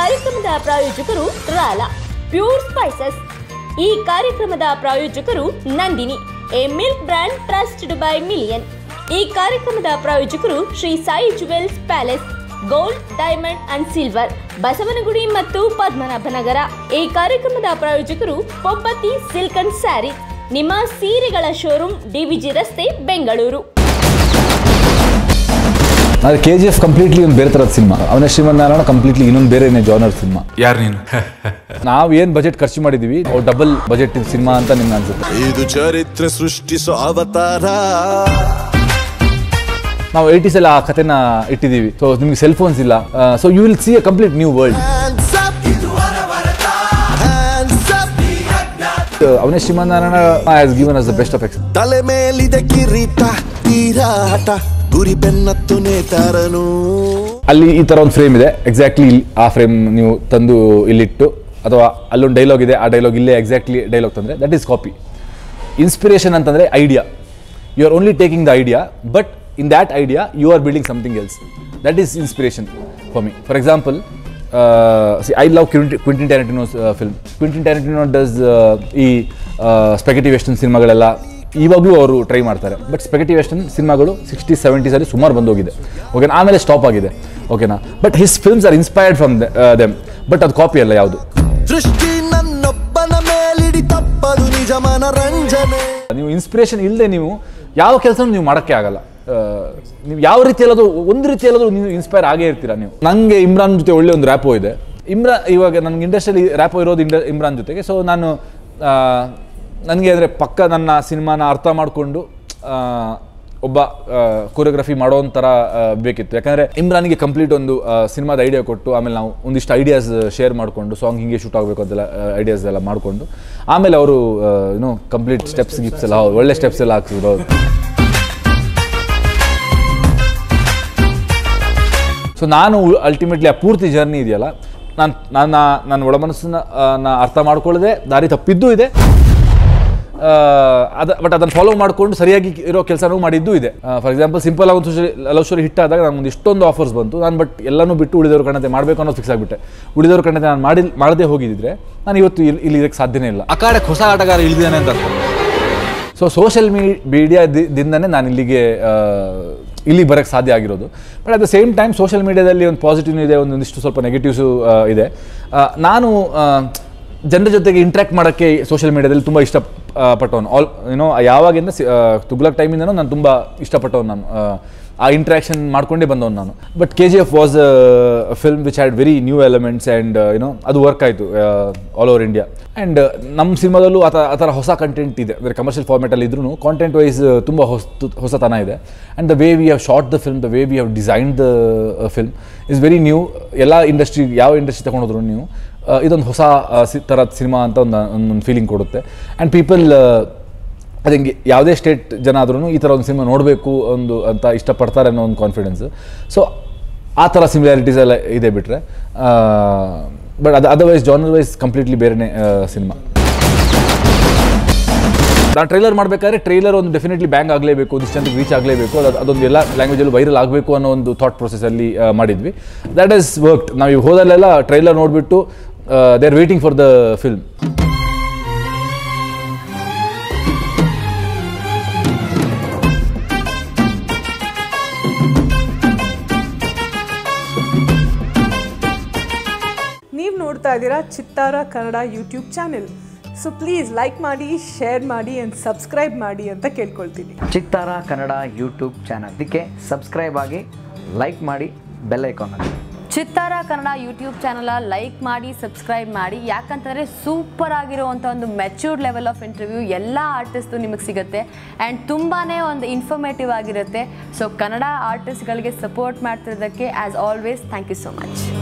ಕಾರ್ಯಕ್ರಮದ ಪ್ರಾಯೋಜಕರು ರಾಲಾ pure spices ಈ ಕಾರ್ಯಕ್ರಮದ ಪ್ರಾಯೋಜಕರು Nandini a milk brand trusted by million ಈ ಕಾರ್ಯಕ್ರಮದ ಪ್ರಾಯೋಜಕರು Shri Sai jewels palace gold diamond and silver Basavanagudi ಮತ್ತು ಪದ್ಮನಾಭನಗರ ಈ ಕಾರ್ಯಕ್ರಮದ ಪ್ರಾಯೋಜಕರು ಪೊಬ್ಬತಿ ಸಿಲ್ಕ್ ಅಂಡ್ ಸ್ಯಾರಿ ನಿಮ್ಮ ಸೀರೆಗಳ ಶೋರೂಮ್ ಡಿವಿಜಿ ರಸ್ತೆ ಬೆಂಗಳೂರು ಆದರೆ ಕೆ ಜಿ ಎಫ್ ಕಂಪ್ಲೀಟ್ಲಿ ಒಂದು ಬೇರೆ ಥರದ ಸಿನಿಮಾ ಅವನ ಶ್ರೀಮನ್ನಾರಾಯಣ ಕಂಪ್ಲೀಟ್ಲಿ ಇನ್ನೊಂದು ಬೇರೆನೇ ಜಾನರ್ ಸಿನಿಮಾ ಯಾರು ನೀನು ನಾವು ಏನು ಬಜೆಟ್ ಖರ್ಚು ಮಾಡಿದ್ದೀವಿ ಅವ್ರು ಡಬಲ್ ಬಜೆಟ್ ಸಿನಿಮಾ ಅಂತ ನಿಮ್ಗೆ ಅನ್ಸುತ್ತೆ ಇದು ಚರಿತ್ರೆ ಸೃಷ್ಟಿಸೋ ಅವತಾರ ನಾವು ಏಯ್ಟೀಸಲ್ಲಿ ಆ ಕಥೆನ ಇಟ್ಟಿದ್ದೀವಿ ಸೊ ನಿಮ್ಗೆ ಸೆಲ್ ಫೋನ್ಸ್ ಇಲ್ಲ so you will see a complete new world Hands up. Hands up. ಅವನೇ Shrimannarayana has given us the best of X ತಲೆ ಮೇಲಿದೆ ಕಿರೀಟ ತೀರಾಟ ಗುರಿ ಬೆನ್ನತ್ತು ನೇತಾರನು ಅಲ್ಲಿ ಈ ಥರ ಒಂದು ಫ್ರೇಮ್ ಇದೆ ಎಕ್ಸಾಕ್ಟ್ಲಿ ಆ ಫ್ರೇಮ್ ನೀವು ತಂದು ಇಲ್ಲಿಟ್ಟು ಅಥವಾ ಅಲ್ಲೊಂದು ಡೈಲಾಗ್ ಇದೆ ಆ ಡೈಲಾಗ್ ಇಲ್ಲೇ ಎಕ್ಸಾಕ್ಟ್ಲಿ ಡೈಲಾಗ್ ತಂದರೆ ದಟ್ ಈಸ್ ಕಾಪಿ ಇನ್ಸ್ಪಿರೇಷನ್ ಅಂತಂದರೆ idea you are only taking the idea but in that idea you are building something else that is inspiration for me for example I love Quentin Tarantino's film Quentin Tarantino does ಈ spaghetti western ಸಿನಿಮಾಗಳೆಲ್ಲ ಇವಾಗಲೂ ಅವರು try ಮಾಡ್ತಾರೆ but spaghetti western ಸಿನಿಮಾಗಳು sixty ಸೆವೆಂಟೀಸಲ್ಲಿ ಸುಮಾರು ಬಂದೋಗಿದೆ ಓಕೆನಾ ಆಮೇಲೆ ಸ್ಟಾಪ್ ಆಗಿದೆ ಓಕೆನಾ but his films are inspired from them but ಅದು ಕಾಪಿ ಅಲ್ಲ ಯಾವುದು ದೃಷ್ಟಿ ನನ್ನೊಬ್ಬನ ಮೇಲಿಡಿ ತಪ್ಪದು ನಿಜ ಮನರಂಜನೆ ನೀವು ಇನ್ಸ್ಪಿರೇಷನ್ ಇಲ್ಲದೆ ನೀವು ಯಾವ ಕೆಲಸ ನೀವು ಮಾಡೋಕ್ಕೆ ಆಗಲ್ಲ ಆ, ನೀವು ಯಾವ ರೀತಿಯಲ್ಲಾದ್ರೂ ಒಂದು ರೀತಿಯಲ್ಲಾದ್ರೂ ನೀವು ಇನ್ಸ್ಪೈರ್ ಆಗೇ ಇರ್ತೀರಾ ನೀವು ನನಗೆ ಇಮ್ರಾನ್ ಜೊತೆ ಒಳ್ಳೆ ಒಂದು ರ್ಯಾಪೋ ಇದೆ ಇಮ್ರಾನ್ ಇವಾಗ ನನಗೆ ಇಂಡಸ್ಟ್ರಿಯಲ್ಲಿ ರ್ಯಾಪೋ ಇರೋದು ಇಂಡ ಇಮ್ರಾನ್ ಜೊತೆಗೆ ಸೊ ನಾನು ನನಗೆ ಅಂದರೆ ಪಕ್ಕ ನನ್ನ ಸಿನಿಮಾನ ಅರ್ಥ ಮಾಡಿಕೊಂಡು ಒಬ್ಬ ಕೊರಿಯೋಗ್ರಫಿ ಮಾಡೋ ಥರ ಆ, ಬೇಕಿತ್ತು ಯಾಕಂದರೆ ಇಮ್ರಾನ್ಗೆ ಕಂಪ್ಲೀಟ್ ಒಂದು ಸಿನಿಮಾದ ಐಡಿಯಾ ಕೊಟ್ಟು ಆಮೇಲೆ ನಾವು ಒಂದಿಷ್ಟು ಐಡಿಯಾಸ್ ಶೇರ್ ಮಾಡಿಕೊಂಡು ಸಾಂಗ್ ಹಿಂಗೆ ಶೂಟ್ ಆಗಬೇಕು ಅಂತೆಲ್ಲ ಐಡಿಯಾಸ್ ಎಲ್ಲ ಮಾಡಿಕೊಂಡು ಆಮೇಲೆ ಅವರು ಏನೋ ಕಂಪ್ಲೀಟ್ ಸ್ಟೆಪ್ಸ್ ಗಿಪ್ಸ್ ಎಲ್ಲ ಹೌದು, ಒಳ್ಳೆ ಸ್ಟೆಪ್ಸ್ ಎಲ್ಲ ಹಾಕ್ಸಿದ್ರು ಹೌದು ಸೊ ನಾನು ಅಲ್ಟಿಮೇಟ್ಲಿ ಆ ಪೂರ್ತಿ ಜರ್ನಿ ಇದೆಯಲ್ಲ ನಾನು ನನ್ನ ನನ್ನ ಒಳ ಮನಸ್ಸನ್ನ ಆ, ನಾ ಅರ್ಥ ಮಾಡ್ಕೊಳ್ಳದೆ ದಾರಿ ತಪ್ಪಿದ್ದೂ ಇದೆ ಅದ ಬಟ್ ಅದನ್ನು ಫಾಲೋ ಮಾಡಿಕೊಂಡು ಸರಿಯಾಗಿ ಇರೋ ಕೆಲಸನೂ ಮಾಡಿದ್ದೂ ಇದೆ ಫಾರ್ ಎಕ್ಸಾಂಪಲ್ ಸಿಂಪಲ್ ಆಗಿ ಒಂದು ಲವ್ ಸ್ಟೋರಿ ಹಿಟ್ ಆದಾಗ ನನಗೆ ಇಷ್ಟೊಂದು ಆಫರ್ಸ್ ಬಂತು ನಾನು ಬಟ್ ಎಲ್ಲನೂ ಬಿಟ್ಟು ಉಳಿದವ್ರ ಕಣ್ಣತೆ ಮಾಡಬೇಕು ಅನ್ನೋದು ಫಿಕ್ಸ್ ಆಗಿಬಿಟ್ಟೆ ಉಳಿದವ್ರ ಕಣ್ಣತೆ ನಾನು ಮಾಡಿ ಮಾಡದೇ ಹೋಗಿದ್ದಿದ್ರೆ ನಾನು ಇವತ್ತು ಇಲ್ಲಿ ಇಲ್ಲಿ ಇದಕ್ಕೆ ಸಾಧ್ಯನೇ ಇಲ್ಲ ಅಕಾಡಕ್ಕೆ ಹೊಸ ಆಟಗಾರ ಇಳಿದಿದ್ದಾನೆ ಅಂತ ಅರ್ಥ ಸೊ ಸೋಷಿಯಲ್ ಮೀ ಮೀಡಿಯಾದಿಂದನೇ ನಾನು ಇಲ್ಲಿಗೆ ಆ, ಇಲ್ಲಿ ಬರೋಕ್ಕೆ ಸಾಧ್ಯ ಆಗಿರೋದು but at the same time social ಮೀಡಿಯಾದಲ್ಲಿ ಒಂದು ಪಾಸಿಟಿವ್ ಇದೆ ಒಂದೊಂದಿಷ್ಟು ಸ್ವಲ್ಪ ನೆಗೆಟಿವ್ಸು ಇದೆ ಆ, ನಾನು ಜನರ ಜೊತೆಗೆ ಇಂಟ್ರ್ಯಾಕ್ಟ್ ಮಾಡೋಕ್ಕೆ ಸೋಷಿಯಲ್ ಮೀಡಿಯಾದಲ್ಲಿ ತುಂಬ ಇಷ್ಟ ಆ, ಪಟ್ಟವನು ಆಲ್ ಏನೋ ಯಾವಾಗಿಂದ ಸಿ- ಆ, ತುಗ್ಲಕ್ ಟೈಮಿಂದನೂ ನಾನು ತುಂಬ ಇಷ್ಟಪಟ್ಟವನು ನಾನು ಆ, ಆ ಇಂಟ್ರ್ಯಾಕ್ಷನ್ ಮಾಡ್ಕೊಂಡೇ ಬಂದವನು ನಾನು but K G F was film which had very new elements and you know ಅದು ವರ್ಕ್ ಆಯಿತು ಆಲ್ ಓವರ್ ಇಂಡಿಯಾ ಆ್ಯಂಡ್ ನಮ್ಮ ಸಿನಿಮಾದಲ್ಲೂ ಆ ಥರ ಆ ಥರ ಹೊಸ ಕಂಟೆಂಟ್ ಇದೆ ಅಂದರೆ ಕಮರ್ಷಿಯಲ್ ಫಾರ್ಮೆಟಲ್ಲಿ ಇದ್ರೂ ಕಾಂಟೆಂಟ್ ವೈಸ್ ತುಂಬ ಹೊಸ ಹೊಸತನ ಇದೆ and the way we have shot the film the way we have design the film is very new ಎಲ್ಲ ಇಂಡಸ್ಟ್ರಿ ಯಾವ ಇಂಡಸ್ಟ್ರಿ ತಗೊಂಡೋದ್ರು ನೀವು ಆ, ಇದೊಂದು ಹೊಸ ಆ, ಸಿ ಥರದ ಸಿನಿಮಾ ಅಂತ ಒಂದು ಒಂದು ಫೀಲಿಂಗ್ ಕೊಡುತ್ತೆ ಆ್ಯಂಡ್ ಪೀಪಲ್ ಅದೇ ಯಾವುದೇ ಸ್ಟೇಟ್ ಜನ ಆದ್ರೂ ಈ ಥರ ಒಂದು ಸಿನಿಮಾ ನೋಡಬೇಕು ಒಂದು ಅಂತ ಇಷ್ಟಪಡ್ತಾರೆ ಅನ್ನೋ ಒಂದು ಕಾನ್ಫಿಡೆನ್ಸ್ ಸೊ ಆ ಥರ ಸಿಮಿಲಾರಿಟೀಸ್ ಎಲ್ಲ ಇದೆ ಬಿಟ್ಟರೆ ಬಟ್ ಅದು ಅದರ್ವೈಸ್ ಜಾನರ್ ವೈಸ್ ಕಂಪ್ಲೀಟ್ಲಿ ಬೇರೆನೇ ಸಿನಿಮಾ ನಾನು ಟ್ರೈಲರ್ ಮಾಡಬೇಕಾದ್ರೆ ಟ್ರೈಲರ್ ಒಂದು ಡೆಫಿನೆಟ್ಲಿ ಬ್ಯಾಂಗ್ ಆಗಲೇಬೇಕು ಒಂದಿಷ್ಟು ಜನಕ್ಕೆ ರೀಚ್ ಆಗಲೇಬೇಕು ಅದು ಅದೊಂದು ಎಲ್ಲ ಲ್ಯಾಂಗ್ವೇಜಲ್ಲಿ ವೈರಲ್ ಆಗಬೇಕು ಅನ್ನೋ ಒಂದು ಥಾಟ್ ಪ್ರೊಸೆಸಲ್ಲಿ ಮಾಡಿದ್ವಿ ದ್ಯಾಟ್ ಈಸ್ ವರ್ಕ್ಡ್ ನಾವು ಈಗ ಹೋದಲ್ಲೆಲ್ಲ ಟ್ರೈಲರ್ ನೋಡಿಬಿಟ್ಟು they are waiting for the film ನೀವು ನೋಡ್ತಾ ಇದ್ದೀರಾ Chittara Kannada YouTube channel so please like ಮಾಡಿ ಶೇರ್ ಮಾಡಿ ಆ್ಯಂಡ್ ಸಬ್ಸ್ಕ್ರೈಬ್ ಮಾಡಿ ಅಂತ ಕೇಳ್ಕೊಳ್ತೀನಿ ಚಿತ್ತಾರ ಕನ್ನಡ ಯೂಟ್ಯೂಬ್ ಚಾನಲ್ ಇದಕ್ಕೆ ಸಬ್ಸ್ಕ್ರೈಬ್ ಆಗಿ ಲೈಕ್ ಮಾಡಿ ಬೆಲ್ ಐಕಾನ್ ಹಾಕಿ Chittara Kannada YouTube channel like ಮಾಡಿ ಸಬ್ಸ್ಕ್ರೈಬ್ ಮಾಡಿ ಯಾಕಂತಂದರೆ ಸೂಪರ್ ಆಗಿರುವಂಥ ಒಂದು ಮೆಚ್ಯೂರ್ಡ್ ಲೆವೆಲ್ ಆಫ್ ಇಂಟರ್ವ್ಯೂ ಎಲ್ಲ ಆರ್ಟಿಸ್ಟು ನಿಮಗೆ ಸಿಗುತ್ತೆ ಆ್ಯಂಡ್ ತುಂಬಾ ಒಂದು ಇನ್ಫಾರ್ಮೇಟಿವ್ ಆಗಿರುತ್ತೆ ಸೊ ಕನ್ನಡ ಆರ್ಟಿಸ್ಟ್ಗಳಿಗೆ ಸಪೋರ್ಟ್ ಮಾಡ್ತಿರೋದಕ್ಕೆ as always thank you so much